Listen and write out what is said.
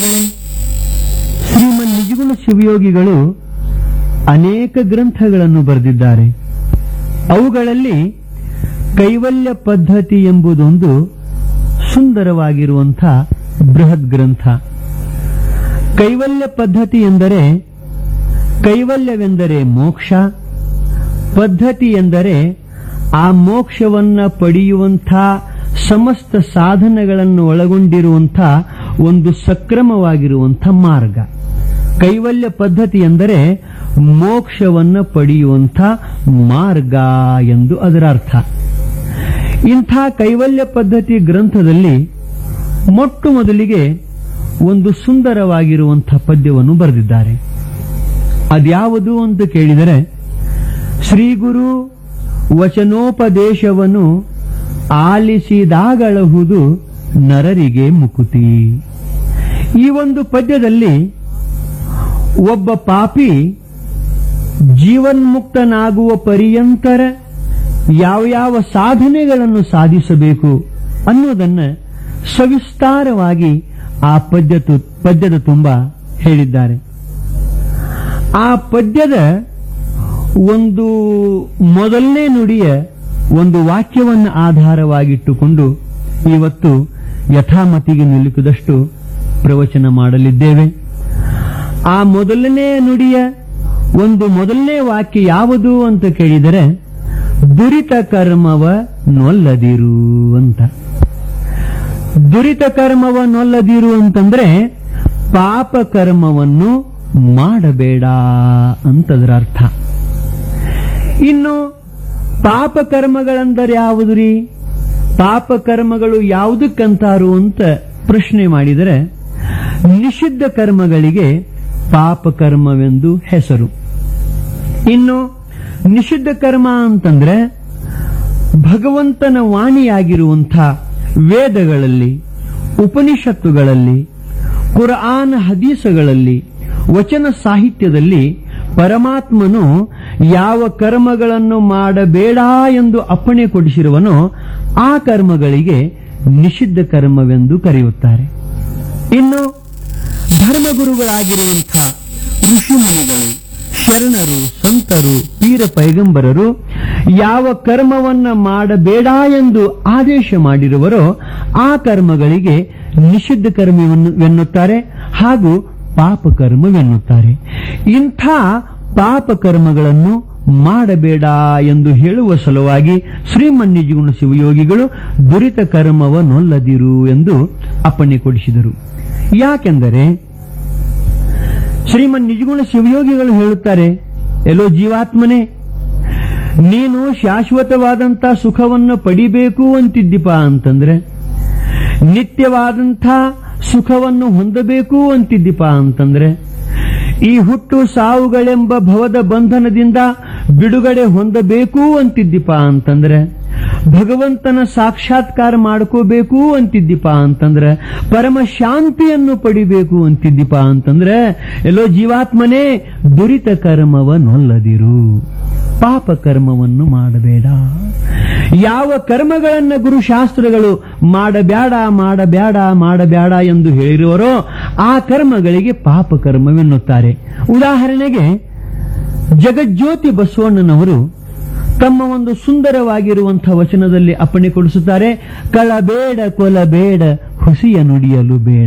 ಬಂಧುಗಳೇ ಶ್ರೀಮನ್ ನಿಜಗುಣ ಶಿವಯೋಗಿಗಳು ಅನೇಕ ಗ್ರಂಥಗಳನ್ನು ಬರೆದಿದ್ದಾರೆ ಅವುಗಳಲ್ಲಿ ಕೈವಲ್ಯ ಪದ್ಧತಿ ಎಂಬುದೊಂದು ಸುಂದರವಾಗಿರುವಂಥ ಬೃಹತ್ ಗ್ರಂಥ ಕೈವಲ್ಯ ಪದ್ಧತಿ ಎಂದರೆ ಕೈವಲ್ಯವೆಂದರೆ ಮೋಕ್ಷ ಪದ್ಧತಿ ಎಂದರೆ ಆ ಮೋಕ್ಷವನ್ನ ಪಡೆಯುವಂಥ ಸಮಸ್ತ ಸಾಧನಗಳನ್ನು ಒಳಗೊಂಡಿರುವಂಥ ಒಂದು ಸಕ್ರಮವಾಗಿರುವಂಥ ಮಾರ್ಗ ಕೈವಲ್ಯ ಪದ್ಧತಿ ಎಂದರೆ ಮೋಕ್ಷವನ್ನ ಪಡೆಯುವಂಥ ಮಾರ್ಗ ಎಂದು ಅದರ ಅರ್ಥ ಇಂಥ ಕೈವಲ್ಯ ಪದ್ಧತಿ ಗ್ರಂಥದಲ್ಲಿ ಮೊಟ್ಟ ಮೊದಲಿಗೆ ಒಂದು ಸುಂದರವಾಗಿರುವಂಥ ಪದ್ಯವನ್ನು ಬರೆದಿದ್ದಾರೆ ಅದ್ಯಾವುದು ಅಂತ ಕೇಳಿದರೆ ಶ್ರೀ ಗುರು ವಚನೋಪದೇಶವನ್ನು ಆಲಿಸಿದಾಗಳಹುದು ನರರಿಗೆ ಮುಕುತಿ ಈ ಒಂದು ಪದ್ಯದಲ್ಲಿ ಒಬ್ಬ ಪಾಪಿ ಜೀವನ್ಮುಕ್ತನಾಗುವ ಪರ್ಯಂತರ ಯಾವ ಯಾವ ಸಾಧನೆಗಳನ್ನು ಸಾಧಿಸಬೇಕು ಅನ್ನೋದನ್ನ ಸವಿಸ್ತಾರವಾಗಿ ಆ ಪದ್ಯ ತು- ಪದ್ಯದ ತುಂಬ ಹೇಳಿದ್ದಾರೆ ಆ ಪದ್ಯದ ಒಂದು ಮೊದಲನೇ ನುಡಿಯ ಒಂದು ವಾಕ್ಯವನ್ನು ಆಧಾರವಾಗಿಟ್ಟುಕೊಂಡು ಇವತ್ತು ಯಥಾಮತಿಗೆ ನಿಲುಕಿದಷ್ಟು ಪ್ರವಚನ ಮಾಡಲಿದ್ದೇವೆ ಆ ಮೊದಲನೇ ನುಡಿಯ ಒಂದು ಮೊದಲನೇ ವಾಕ್ಯ ಯಾವುದು ಅಂತ ಕೇಳಿದರೆ ದುರಿತ ಕರ್ಮವ ನೊಲ್ಲದಿರು ಅಂತ ದುರಿತ ಕರ್ಮವ ನೊಲ್ಲದಿರು ಅಂತಂದ್ರೆ ಪಾಪ ಕರ್ಮವನ್ನು ಮಾಡಬೇಡ ಅಂತದರ ಅರ್ಥ ಇನ್ನು ಪಾಪ ಕರ್ಮಗಳೆಂದರೆ ಯಾವುದು ರೀ ಪಾಪ ಕರ್ಮಗಳು ಯಾವುದಕ್ಕಂತಾರು ಅಂತ ಪ್ರಶ್ನೆ ಮಾಡಿದರೆ ನಿಷಿದ್ಧ ಕರ್ಮಗಳಿಗೆ ಪಾಪ ಕರ್ಮವೆಂದು ಹೆಸರು ಇನ್ನು ನಿಷಿದ್ಧ ಕರ್ಮ ಅಂತಂದ್ರೆ ಭಗವಂತನ ವಾಣಿಯಾಗಿರುವಂಥ ವೇದಗಳಲ್ಲಿ ಉಪನಿಷತ್ತುಗಳಲ್ಲಿ ಕುರ್ಆನ್ ಹದೀಸಗಳಲ್ಲಿ ವಚನ ಸಾಹಿತ್ಯದಲ್ಲಿ ಪರಮಾತ್ಮನು ಯಾವ ಕರ್ಮಗಳನ್ನು ಮಾಡಬೇಡ ಎಂದು ಅಪ್ಪಣೆ ಕೊಡಿಸಿರುವನೋ ಆ ಕರ್ಮಗಳಿಗೆ ನಿಷಿದ್ಧ ಕರ್ಮವೆಂದು ಕರೆಯುತ್ತಾರೆ ಇನ್ನು ಧರ್ಮಗುರುಗಳಾಗಿರುವಂಥ ಋಷಿಮುನಿಗಳು ಶರಣರು ಸಂತರು ಪೀರ ಪೈಗಂಬರರು ಯಾವ ಕರ್ಮವನ್ನ ಮಾಡಬೇಡ ಎಂದು ಆದೇಶ ಮಾಡಿರುವರೋ ಆ ಕರ್ಮಗಳಿಗೆ ನಿಷಿದ್ಧ ಕರ್ಮವೆನ್ನುತ್ತಾರೆ ಹಾಗೂ ಪಾಪ ಕರ್ಮವೆನ್ನುತ್ತಾರೆ ಇಂಥ ಪಾಪ ಕರ್ಮಗಳನ್ನು ಮಾಡಬೇಡ ಎಂದು ಹೇಳುವ ಸಲುವಾಗಿ ಶ್ರೀಮನ್ಯಜುಗುಣ ಶಿವಯೋಗಿಗಳು ದುರಿತ ಕರ್ಮವನ್ನೊಲ್ಲದಿರು ಎಂದು ಅಪ್ಪಣೆ ಕೊಡಿಸಿದರು ಯಾಕೆಂದರೆ ಶ್ರೀಮನ್ ನಿಜಗುಣ ಶಿವಯೋಗಿಗಳು ಹೇಳುತ್ತಾರೆ ಎಲ್ಲೋ ಜೀವಾತ್ಮನೇ ನೀನು ಶಾಶ್ವತವಾದಂಥ ಸುಖವನ್ನು ಪಡಿಬೇಕು ಅಂತಿದ್ದೀಪ ಅಂತಂದ್ರೆ ನಿತ್ಯವಾದಂಥ ಸುಖವನ್ನು ಹೊಂದಬೇಕು ಅಂತಿದ್ದೀಪ ಅಂತಂದ್ರೆ ಈ ಹುಟ್ಟು ಸಾವುಗಳೆಂಬ ಭವದ ಬಂಧನದಿಂದ ಬಿಡುಗಡೆ ಹೊಂದಬೇಕು ಅಂತಿದ್ದೀಪ ಅಂತಂದ್ರೆ ಭಗವಂತನ ಸಾಕ್ಷಾತ್ಕಾರ ಮಾಡ್ಕೋಬೇಕು ಅಂತಿದ್ದೀಪ ಅಂತಂದ್ರೆ ಪರಮ ಶಾಂತಿಯನ್ನು ಪಡಿಬೇಕು ಅಂತಿದ್ದೀಪ ಅಂತಂದ್ರೆ ಎಲ್ಲೋ ಜೀವಾತ್ಮನೇ ದುರಿತ ಕರ್ಮವನ್ನೊಲ್ಲದಿರು ಪಾಪ ಕರ್ಮವನ್ನು ಮಾಡಬೇಡ ಯಾವ ಕರ್ಮಗಳನ್ನ ಗುರುಶಾಸ್ತ್ರಗಳು ಮಾಡಬ್ಯಾಡ ಮಾಡಬ್ಯಾಡ ಮಾಡಬ್ಯಾಡ ಎಂದು ಹೇಳಿರುವರೋ ಆ ಕರ್ಮಗಳಿಗೆ ಪಾಪ ಕರ್ಮವೆನ್ನುತ್ತಾರೆ ಉದಾಹರಣೆಗೆ ಜಗಜ್ಯೋತಿ ಬಸವಣ್ಣನವರು ತಮ್ಮ ಒಂದು ಸುಂದರವಾಗಿರುವಂತಹ ವಚನದಲ್ಲಿ ಅಪ್ಪಣೆ ಕೊಡಿಸುತ್ತಾರೆ ಕಳಬೇಡ ಕೊಲಬೇಡ ಹುಸಿಯ ನುಡಿಯಲು ಬೇಡ